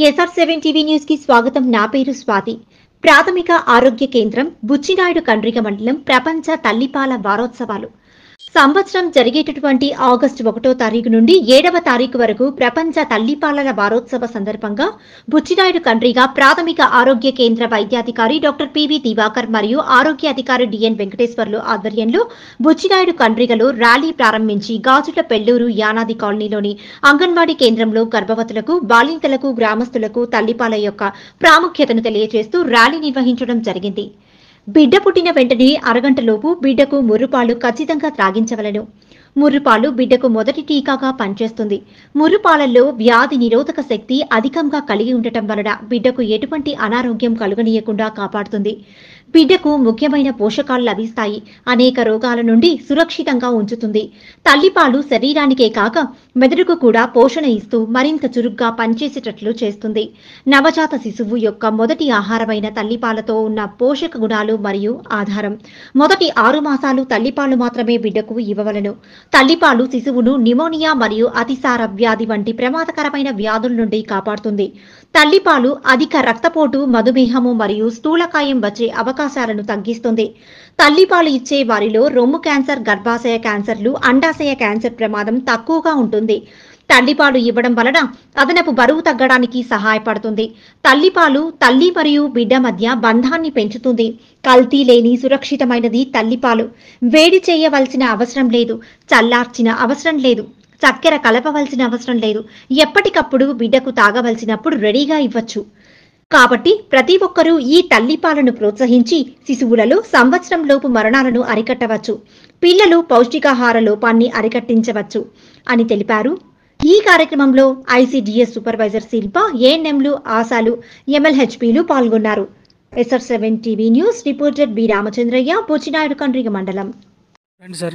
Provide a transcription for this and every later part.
SR seven TV news కి స్వాగతం నా పేరు స్వాతి ప్రాథమిక ఆరోగ్య కేంద్రం బుచ్చినాయుడు కండ్రిక మండలం ప్రపంచ తల్లిపాల వారోత్సవాలు సంవత్సరం జరిగేటటువంటి ఆగస్టు ఒకటో తారీఖు నుండి ఏడవ తారీఖు వరకు ప్రపంచ తల్లిపాలల వారోత్సవ సందర్భంగా బుచ్చినాయుడు కండ్రిగా ప్రాథమిక ఆరోగ్య కేంద్ర వైద్యాధికారి డాక్టర్ పివి దివాకర్ మరియు ఆరోగ్య అధికారి డిఎన్ వెంకటేశ్వర్లు ఆధ్వర్యంలో బుచ్చినాయుడు కండ్రిగలో ర్యాలీ ప్రారంభించి గాజుల పెళ్లూరు యానాది కాలనీలోని అంగన్వాడీ కేంద్రంలో గర్భవతులకు బాలింతలకు గ్రామస్తులకు తల్లిపాల యొక్క ప్రాముఖ్యతను తెలియజేస్తూ ర్యాలీ నిర్వహించడం జరిగింది బిడ్డ పుట్టిన వెంటనే అరగంటలోపు బిడ్డకు ముర్రుపాలు ఖచ్చితంగా త్రాగించవలను ముర్రుపాలు బిడ్డకు మొదటి టీకాగా పనిచేస్తుంది ముర్రుపాలల్లో వ్యాధి నిరోధక శక్తి అధికంగా కలిగి ఉండటం వలన బిడ్డకు ఎటువంటి అనారోగ్యం కలుగనీయకుండా కాపాడుతుంది బిడ్డకు ముఖ్యమైన పోషకాలు లభిస్తాయి అనేక రోగాల నుండి సురక్షితంగా ఉంచుతుంది తల్లిపాలు శరీరానికే కాక మెదడుకు కూడా పోషణ ఇస్తూ మరింత చురుగ్గా పనిచేసేటట్లు చేస్తుంది నవజాత శిశువు యొక్క మొదటి ఆహారమైన తల్లిపాలతో ఉన్న పోషక గుణాలు మరియు ఆధారం మొదటి ఆరు మాసాలు తల్లిపాలు మాత్రమే బిడ్డకు ఇవ్వవలను తల్లిపాలు శిశువును నిమోనియా మరియు అతిసార వ్యాధి వంటి ప్రమాదకరమైన వ్యాధుల నుండి కాపాడుతుంది తల్లిపాలు అధిక రక్తపోటు మధుమేహము మరియు స్థూలకాయం వచ్చే అవకాశాలను తగ్గిస్తుంది తల్లిపాలు ఇచ్చే వారిలో రొమ్ము క్యాన్సర్ గర్భాశయ క్యాన్సర్లు అండాశయ క్యాన్సర్ ప్రమాదం తక్కువగా ఉంటుంది తల్లిపాలు ఇవ్వడం వలన అదనపు బరువు తగ్గడానికి సహాయపడుతుంది తల్లిపాలు తల్లి మరియు బిడ్డ మధ్య బంధాన్ని పెంచుతుంది కల్తీ లేని సురక్షితమైనది తల్లిపాలు వేడి చేయవలసిన అవసరం లేదు చల్లార్చిన అవసరం లేదు చక్కెర కలపవలసిన అవసరం లేదు ఎప్పటికప్పుడు బిడ్డకు తాగవలసినప్పుడు రెడీగా ఇవ్వచ్చు కాబట్టి ప్రతి ఒక్కరూ ఈ తల్లిపాలను ప్రోత్సహించి శిశువులలో సంవత్సరంలోపు మరణాలను అరికట్టవచ్చు పిల్లలు పౌష్టికాహార లోపాన్ని అరికట్టించవచ్చు అని తెలిపారు ఈ కార్యక్రమంలో ఐసీడీఎస్ సూపర్వైజర్ శిల్ప ఏఎన్ఎంలు ఆశాలు ఎంఎల్హెచ్పీలు పాల్గొన్నారు SR seven TV news reporter B Ramachandraiah Buchinaidu Kandriga మండలం రండి సార్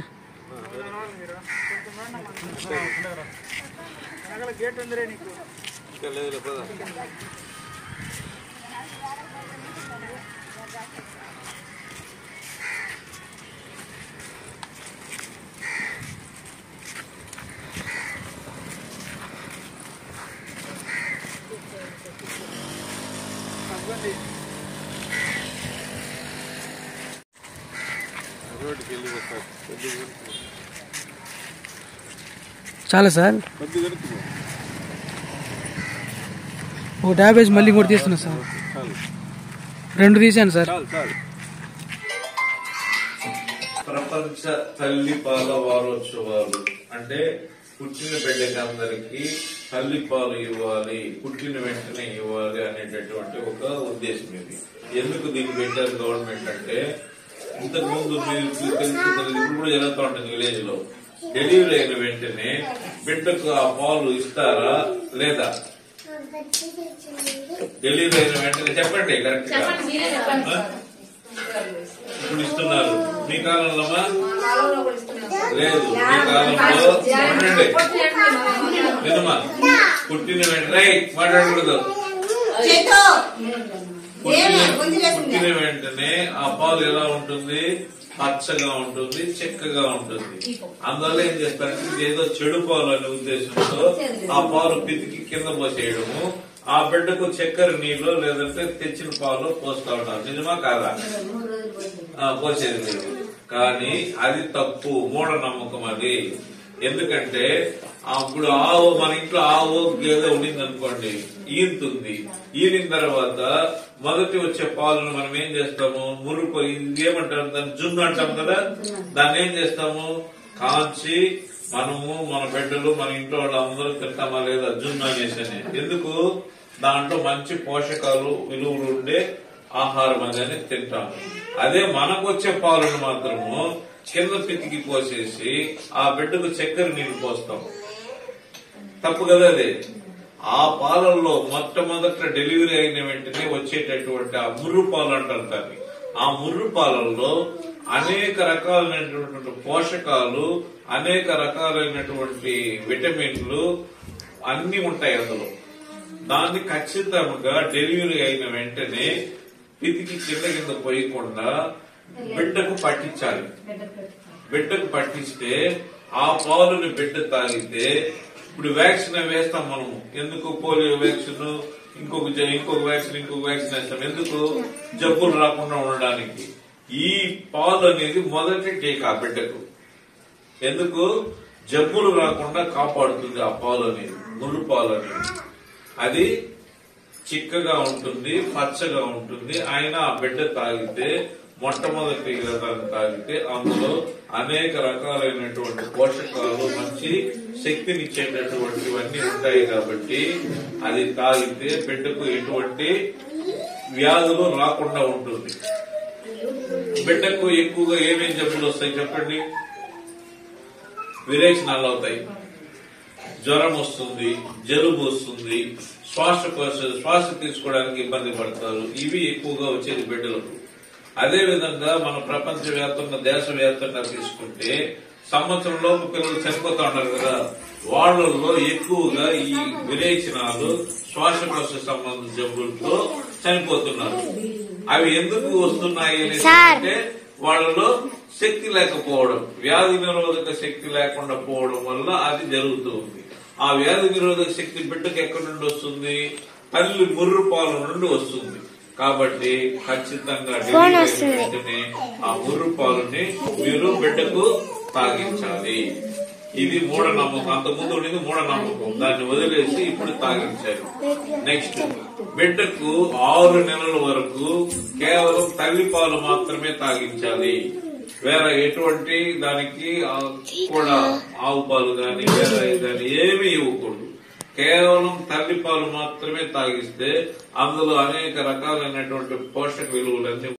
చాలా సార్ ఓ డ్యాబేజ్ మళ్ళీ ఇంకోటి తీస్తున్నా సార్ రెండు తీసాను సార్ ప్రపంచ తల్లి పాల వారోత్సవాలు అంటే పుట్టిన బిడ్డకి అందరికి తల్లి పాలు ఇవ్వాలి పుట్టిన వెంటనే ఇవ్వాలి అనేటటువంటి ఒక ఉద్దేశం ఇది ఎందుకు దీన్ని పెట్టారు గవర్నమెంట్ అంటే ఇంతకు ముందు మీరు తెలుసుకున్నది ఇప్పుడు కూడా జరుగుతూ ఉంటుంది విలేజ్ లో డెలివరీ అయిన వెంటనే బిడ్డకు ఆ పాలు ఇస్తారా లేదా డెలివరీ అయిన వెంటనే చెప్పండి కరెక్ట్ గా ఇప్పుడు ఇస్తున్నారు మీ కాలంలోమా లేదు మీ కాలంలో ఉండండి వినమా పుట్టిన వెంటనే మాట్లాడకూడదు పుట్టిన పుట్టిన వెంటనే ఆ పాలు ఎలా ఉంటుంది పచ్చగా ఉంటుంది చెక్కగా ఉంటుంది అందువల్ల ఏం చేస్తారంటే ఇది ఏదో చెడు పాలు అనే ఉద్దేశంతో ఆ పాలు పితికి కింద పోసేయడము ఆ బిడ్డకు చక్కెర నీళ్ళు లేదంటే తెచ్చిన పాలు పోస్తా ఉంటారు నిజమా కాదా ఆ, పోసేది లేదు కానీ అది తప్పు మూఢనమ్మకం అది ఎందుకంటే అప్పుడు ఆవు మన ఇంట్లో ఆవు గేదె ఉండింది అనుకోండి ఈనుతుంది ఈనిన తర్వాత మొదటి వచ్చే పాలను మనం ఏం చేస్తాము మురుపు ఇది ఏమంటాం దాన్ని జున్ను అంటాం కదా దాన్ని ఏం చేస్తాము కాంచి మనము మన బిడ్డలు మన ఇంట్లో వాళ్ళు అందరూ తింటామా లేదా జున్ను అనేసి అని. ఎందుకు దాంట్లో మంచి పోషకాలు విలువలు ఉండే ఆహారం అనేది తింటాము అదే మనకు వచ్చే పాలను మాత్రము కింద పితికి పోసేసి ఆ బిడ్డకు చక్కెర నీళ్లు పోస్తాం తప్పు కదా అది ఆ పాలల్లో మొట్టమొదట డెలివరీ అయిన వెంటనే వచ్చేటటువంటి ఆ ముర్రు పాలు అంటారు దాన్ని ఆ ముర్రు పాలల్లో అనేక రకాలైనటువంటి పోషకాలు అనేక రకాలైనటువంటి విటమిన్లు అన్ని ఉంటాయి అందులో దాన్ని ఖచ్చితంగా డెలివరీ అయిన వెంటనే పితికి కింద కింద పోయకుండా బిడ్డకు పట్టించాలి బిడ్డకు పట్టిస్తే ఆ పాలుని బిడ్డ తాగితే ఇప్పుడు వ్యాక్సిన్ వేస్తాం మనము ఎందుకు పోలియో వ్యాక్సిన్ ఇంకొక జ- ఇంకొక వ్యాక్సిన్ ఇంకొక వ్యాక్సిన్ వేస్తాం ఎందుకు జబ్బులు రాకుండా ఉండడానికి ఈ పాలు అనేది మొదటి టీకా బిడ్డకు ఎందుకు జబ్బులు రాకుండా కాపాడుతుంది ఆ పాలు అనేది ముళ్ళు పాలు అనేది అది చిక్కగా ఉంటుంది పచ్చగా ఉంటుంది అయినా ఆ బిడ్డ తాగితే మొట్టమొదటి దాన్ని తాగితే అందులో అనేక రకాలైనటువంటి పోషకాలు మంచి శక్తినిచ్చేటటువంటివన్నీ ఉంటాయి కాబట్టి అది తాగితే బిడ్డకు ఎటువంటి వ్యాధులు రాకుండా ఉంటుంది బిడ్డకు ఎక్కువగా ఏమేం జబ్బులు వస్తాయి చెప్పండి విరేచనాలు అవుతాయి జ్వరం వస్తుంది జలుబు వస్తుంది శ్వాసకోశ శ్వాస తీసుకోవడానికి ఇబ్బంది పడతారు ఇవి ఎక్కువగా వచ్చేది బిడ్డలకు అదే విధంగా మన ప్రపంచ వ్యాప్తంగా దేశ వ్యాప్తంగా తీసుకుంటే సంవత్సరంలో పిల్లలు చనిపోతా ఉన్నారు కదా వాళ్ళల్లో ఎక్కువగా ఈ విరేచనాలు శ్వాసకోశ సంబంధ జబ్బులతో చనిపోతున్నారు అవి ఎందుకు వస్తున్నాయి అనేసి అంటే వాళ్ళలో శక్తి లేకపోవడం వ్యాధి నిరోధక శక్తి లేకుండా పోవడం వల్ల అది జరుగుతూ ఉంది ఆ వ్యాధి నిరోధక శక్తి బిడ్డకు ఎక్కడి నుండి వస్తుంది తల్లి ముర్రు పాల నుండి వస్తుంది కాబట్టి ఖచ్చితంగా డెలివరీ అయిన వెంటనే ఆ ముర్రు పాలని మీరు బిడ్డకు తాగించాలి ఇది మూఢనమ్మకం అంతకుముందు ఉండేది మూఢనమ్మకం దాన్ని వదిలేసి ఇప్పుడు తాగించారు నెక్స్ట్ బిడ్డకు ఆరు నెలల వరకు కేవలం తల్లి పాలు మాత్రమే తాగించాలి వేరే ఎటువంటి దానికి ఆ, కూడా ఆవు పాలు గాని వేరే గాని ఏమీ ఇవ్వకూడదు కేవలం తల్లి పాలు మాత్రమే తాగిస్తే అందులో అనేక రకాలైనటువంటి పోషక విలువలన్నీ